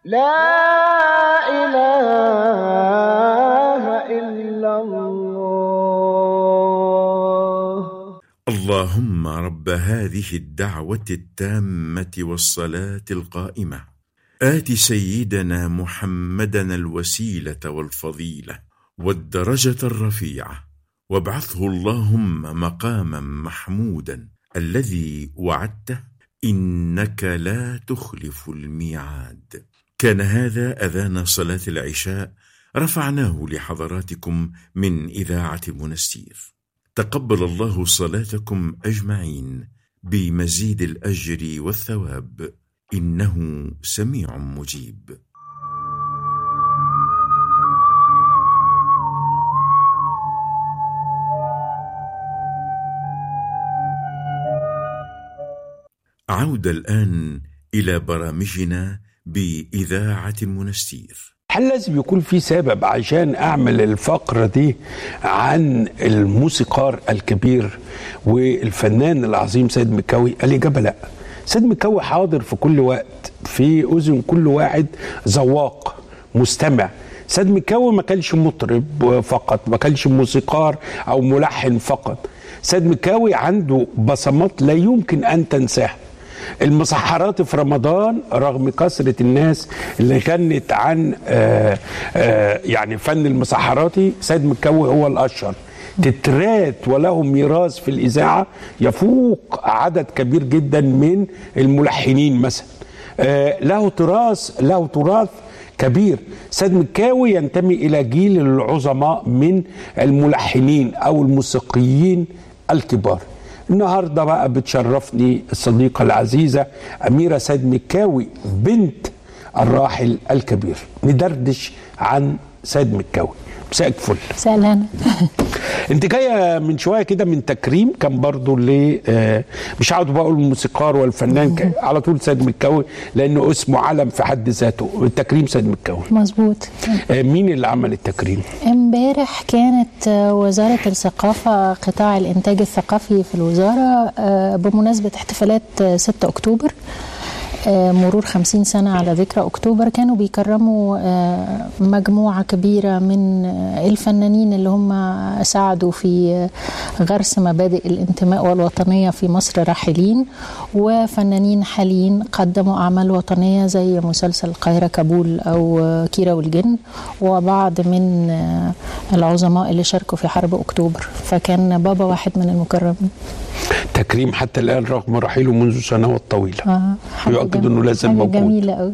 لا إله إلا الله اللهم رب هذه الدعوة التامة والصلاة القائمة آت سيدنا محمدا الوسيلة والفضيلة والدرجة الرفيعة وابعثه اللهم مقاما محمودا الذي وعدته إنك لا تخلف الميعاد كان هذا أذان صلاة العشاء رفعناه لحضراتكم من إذاعة منستير تقبل الله صلاتكم أجمعين بمزيد الأجر والثواب إنه سميع مجيب عودة الآن إلى برامجنا بإذاعة منستير هل لازم يكون في سبب عشان اعمل الفقره دي عن الموسيقار الكبير والفنان العظيم سيد مكاوي الاجابه لا سيد مكاوي حاضر في كل وقت في اذن كل واحد ذواق مستمع سيد مكاوي ما كانش مطرب فقط ما كانش موسيقار او ملحن فقط سيد مكاوي عنده بصمات لا يمكن ان تنساها المسحرات في رمضان رغم كثرة الناس اللي غنت عن آآ آآ يعني فن المسحراتي سيد مكاوي هو الأشهر تترات وله ميراث في الإذاعة يفوق عدد كبير جدا من الملحنين مثلا له تراث له تراث كبير سيد مكاوي ينتمي إلى جيل العظماء من الملحنين أو الموسيقيين الكبار النهارده بقى بتشرفني الصديقه العزيزه اميره سيد مكاوي بنت الراحل الكبير ندردش عن سيد مكاوي مساء الفل مساء الهنا انت جايه من شويه كده من تكريم كان برضو ل آه مش هقعد بقول الموسيقار والفنان على طول سيد مكاوي لانه اسمه علم في حد ذاته تكريم سيد مكاوي مظبوط آه مين اللي عمل التكريم امبارح كانت وزاره الثقافه قطاع الانتاج الثقافي في الوزاره آه بمناسبه احتفالات 6 اكتوبر مرور خمسين سنة على ذكرى أكتوبر كانوا بيكرموا مجموعة كبيرة من الفنانين اللي هم ساعدوا في غرس مبادئ الانتماء والوطنية في مصر راحلين وفنانين حاليين قدموا أعمال وطنية زي مسلسل القاهرة كابول أو كيرة والجن وبعض من العظماء اللي شاركوا في حرب أكتوبر فكان بابا واحد من المكرمين تكريم حتى الآن رغم رحيله منذ سنوات طويلة آه يؤكد انه لازم موجود جميله قوي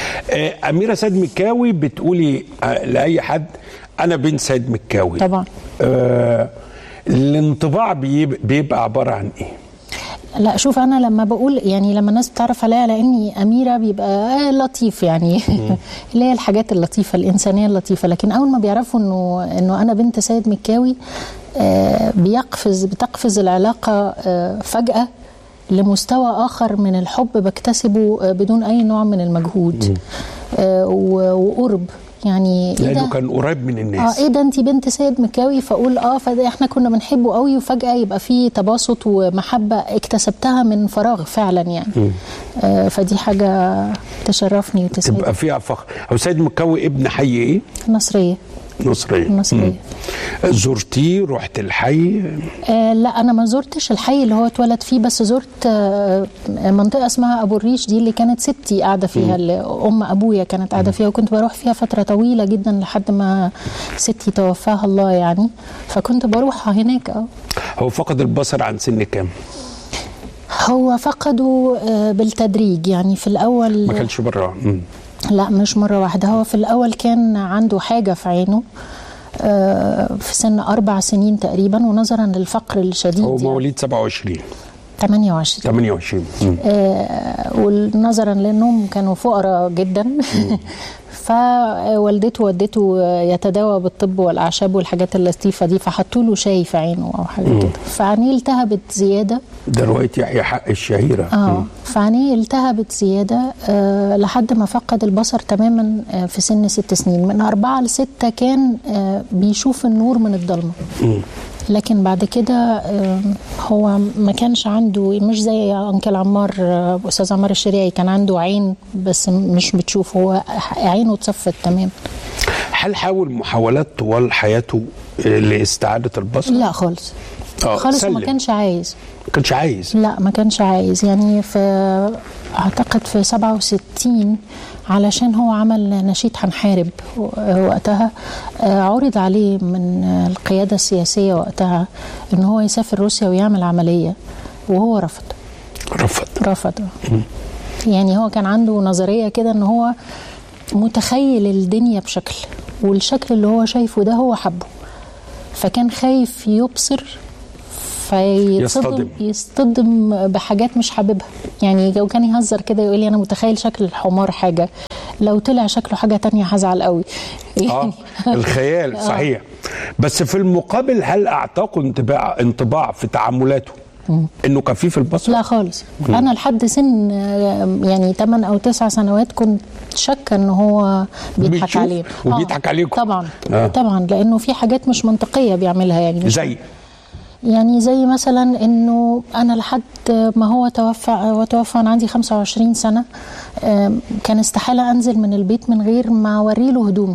آه اميره سيد مكاوي بتقولي آه لاي حد انا بنت سيد مكاوي طبعا آه الانطباع بيبقى عباره عن ايه لا شوف انا لما بقول يعني لما الناس بتعرف عليا على اني اميره بيبقى لطيف يعني اللي هي الحاجات اللطيفه الانسانيه اللطيفه لكن اول ما بيعرفوا انه انه انا بنت سيد مكاوي آه بيقفز بتقفز العلاقه آه فجاه لمستوى اخر من الحب بكتسبه بدون اي نوع من المجهود آه وقرب يعني إيه لانه كان قريب من الناس اه ايه ده انت بنت سيد مكاوي فاقول اه فده احنا كنا بنحبه قوي وفجاه يبقى في تباسط ومحبه اكتسبتها من فراغ فعلا يعني آه فدي حاجه تشرفني وتسعدني تبقى فيها فخر هو سيد مكاوي ابن حي ايه؟ نصريه نصرية نصرية زرتيه رحت الحي آه لا انا ما زرتش الحي اللي هو اتولد فيه بس زرت آه منطقه اسمها ابو الريش دي اللي كانت ستي قاعده فيها اللي ام ابويا كانت قاعده فيها وكنت بروح فيها فتره طويله جدا لحد ما ستي توفاها الله يعني فكنت بروح هناك اه هو فقد البصر عن سن كام؟ هو فقده آه بالتدريج يعني في الاول ما كانش بره لا مش مرة واحدة هو في الأول كان عنده حاجة في عينه في سن أربع سنين تقريبا ونظرا للفقر الشديد هو مواليد 27 28 28 آه ونظرا لانهم كانوا فقراء جدا فوالدته ودته يتداوى بالطب والاعشاب والحاجات اللطيفه دي فحطوا له شاي في عينه او حاجه كده فعينيه التهبت زياده ده روايه يحيى حق الشهيره اه فعينيه التهبت زياده آه لحد ما فقد البصر تماما آه في سن ست سنين من اربعه لسته كان آه بيشوف النور من الضلمه لكن بعد كده آه، هو ما كانش عنده مش زي انكل عمار آه، استاذ عمار الشريعي كان عنده عين بس مش بتشوف هو عينه اتصفت تمام هل حاول محاولات طوال حياته آه، لاستعاده البصر؟ لا خالص آه، خالص وما سلم. كانش عايز ما كانش عايز لا ما كانش عايز يعني في اعتقد في 67 علشان هو عمل نشيد هنحارب وقتها آه، عرض عليه من القيادة السياسية وقتها ان هو يسافر روسيا ويعمل عملية وهو رفض رفض رفض يعني هو كان عنده نظرية كده ان هو متخيل الدنيا بشكل والشكل اللي هو شايفه ده هو حبه فكان خايف يبصر فيتصدم يصطدم. يصطدم بحاجات مش حاببها يعني لو كان يهزر كده يقول لي انا متخيل شكل الحمار حاجه لو طلع شكله حاجه تانية هزعل قوي اه الخيال آه. صحيح بس في المقابل هل اعطاكم انطباع انطباع في تعاملاته انه كفيف البصر؟ لا خالص انا لحد سن آه، يعني 8 او 9 سنوات كنت شاكه ان هو بيضحك بيشوف علينا وبيضحك عليكم. طبعا آه. آه. طبعا لانه في حاجات مش منطقيه بيعملها يعني مش زي يعني زي مثلا انه انا لحد ما هو توفى هو توفى وانا عندي 25 سنه آم، كان استحاله انزل من البيت من غير ما اوري له هدومي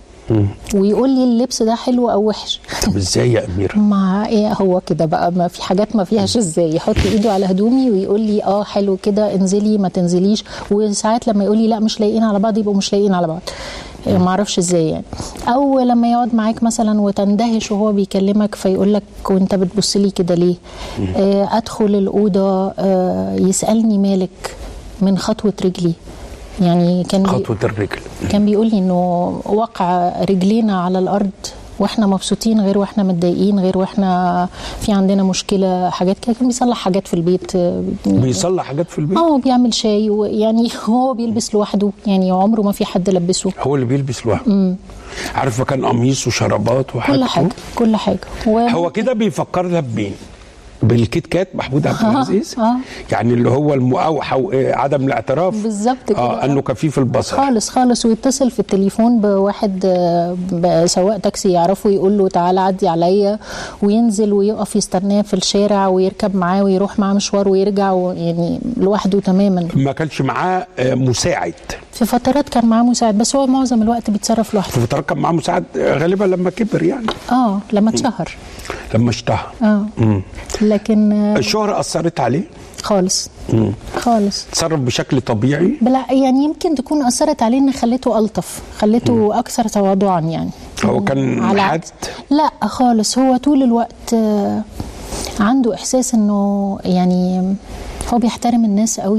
ويقول لي اللبس ده حلو او وحش طب ازاي يا اميره؟ مع ايه هو كده بقى ما في حاجات ما فيهاش ازاي يحط ايده على هدومي ويقول لي اه حلو كده انزلي ما تنزليش وساعات لما يقول لي لا مش لايقين على بعض يبقوا مش لايقين على بعض إيه، ما اعرفش ازاي يعني او لما يقعد معاك مثلا وتندهش وهو بيكلمك فيقول لك وانت بتبص لي كده ليه آه ادخل الاوضه آه يسالني مالك من خطوه رجلي يعني كان بي- خطوه الرجل كان بيقول لي انه وقع رجلينا على الارض واحنا مبسوطين غير واحنا متضايقين غير واحنا في عندنا مشكله حاجات كده كان بيصلح حاجات في البيت آه، بيصلح حاجات في البيت اه بيعمل شاي ويعني هو بيلبس لوحده يعني عمره ما في حد لبسه هو اللي بيلبس لوحده عارفه كان قميص وشرابات وحاجات كل حاجه كل حاجه و- هو كده بيفكرنا بمين؟ بالكيت كات محمود عبد العزيز آه. يعني اللي هو المؤاوحه وعدم الاعتراف بالظبط كده. اه انه كفيف البصر خالص خالص ويتصل في التليفون بواحد آه، بسواق تاكسي يعرفه يقول له تعالى عدي عليا وينزل ويقف يستناه في الشارع ويركب معاه ويروح معاه مشوار ويرجع و- يعني لوحده تماما ما كانش معاه آه، مساعد في فترات كان معاه مساعد بس هو معظم الوقت بيتصرف لوحده في فترات كان معاه مساعد آه، غالبا لما كبر يعني اه لما اتشهر لما اشتهر اه لكن آه، الشهرة أثرت عليه خالص خالص تصرف بشكل طبيعي بلا يعني يمكن تكون اثرت عليه ان خليته الطف خليته اكثر تواضعا يعني هو كان على حد عكس لا خالص هو طول الوقت آه، عنده احساس انه يعني هو بيحترم الناس قوي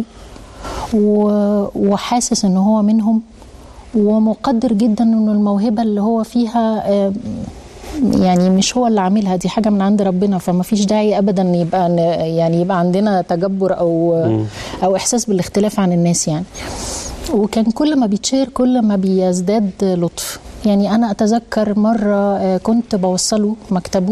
و- وحاسس ان هو منهم ومقدر جدا انه الموهبه اللي هو فيها آه، يعني مش هو اللي عاملها دي حاجه من عند ربنا فما فيش داعي ابدا يبقى ن- يعني يبقى عندنا تجبر او او احساس بالاختلاف عن الناس يعني وكان كل ما بيتشير كل ما بيزداد لطف يعني انا اتذكر مره آه، كنت بوصله مكتبه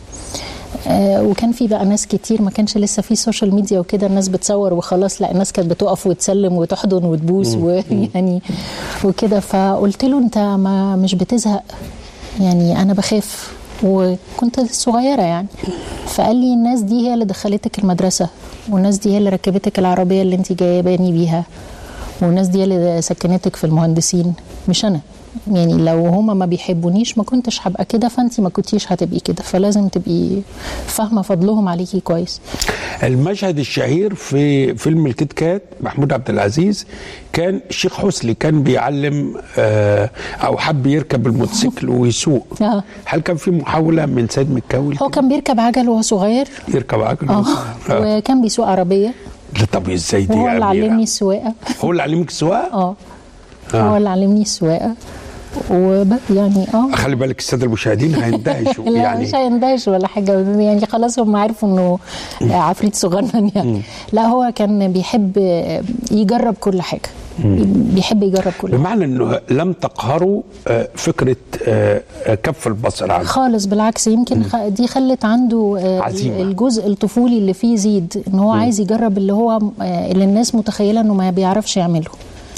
آه، وكان في بقى ناس كتير ما كانش لسه في سوشيال ميديا وكده الناس بتصور وخلاص لا الناس كانت بتقف وتسلم وتحضن وتبوس ويعني وكده فقلت له انت ما مش بتزهق يعني انا بخاف وكنت صغيره يعني فقال لي الناس دي هي اللي دخلتك المدرسه والناس دي هي اللي ركبتك العربيه اللي انت جايباني بيها والناس دي هي اللي سكنتك في المهندسين مش انا يعني لو هما ما بيحبونيش ما كنتش هبقى كده فانت ما كنتيش هتبقي كده فلازم تبقي فاهمه فضلهم عليكي كويس المشهد الشهير في فيلم الكيت كات محمود عبد العزيز كان الشيخ حسني كان بيعلم آه، او حب يركب الموتوسيكل ويسوق آه. هل كان في محاوله من سيد مكاوي هو كان بيركب عجل وهو صغير يركب عجل اه آه. وكان بيسوق عربيه لا طب ازاي دي وهو يا اللي أميرة؟ علمني السواقه هو اللي علمك السواقه اه آه. هو اللي علمني السواقه وب يعني اه خلي بالك الساده المشاهدين هيندهشوا لا يعني مش هيندهش ولا حاجه يعني خلاص هم عارفوا انه عفريت صغنن يعني لا هو كان بيحب يجرب كل حاجه بيحب يجرب كل حاجه بمعنى انه لم تقهروا آه، فكره آه، آه، كف البصر عنه خالص بالعكس يمكن خ- دي خلت عنده آه، عزيمة. الجزء الطفولي اللي فيه زيد ان هو عايز يجرب اللي هو آه، اللي الناس متخيله انه ما بيعرفش يعمله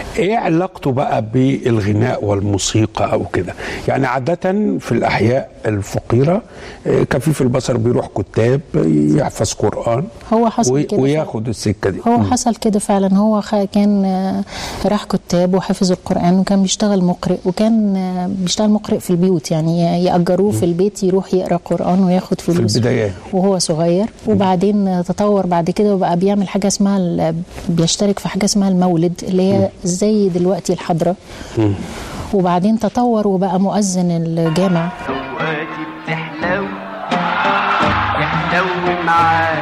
ايه علاقته بقى بالغناء والموسيقى او كده يعني عادة في الاحياء الفقيرة آه، كفيف البصر بيروح كتاب يحفظ قرآن هو حصل وي- كده وياخد السكة دي هو حصل كده فعلا هو خ- كان آه، راح كتاب وحفظ القرآن وكان بيشتغل مقرئ وكان آه، بيشتغل مقرئ في البيوت يعني ي- يأجروه في البيت يروح يقرأ قرآن وياخد فلوس البدايات. وهو صغير وبعدين آه، تطور بعد كده وبقى بيعمل حاجة اسمها ال- بيشترك في حاجة اسمها المولد اللي هي زي دلوقتي الحضرة وبعدين تطور وبقى مؤذن الجامع اوقاتي بتحلو يحلو معاك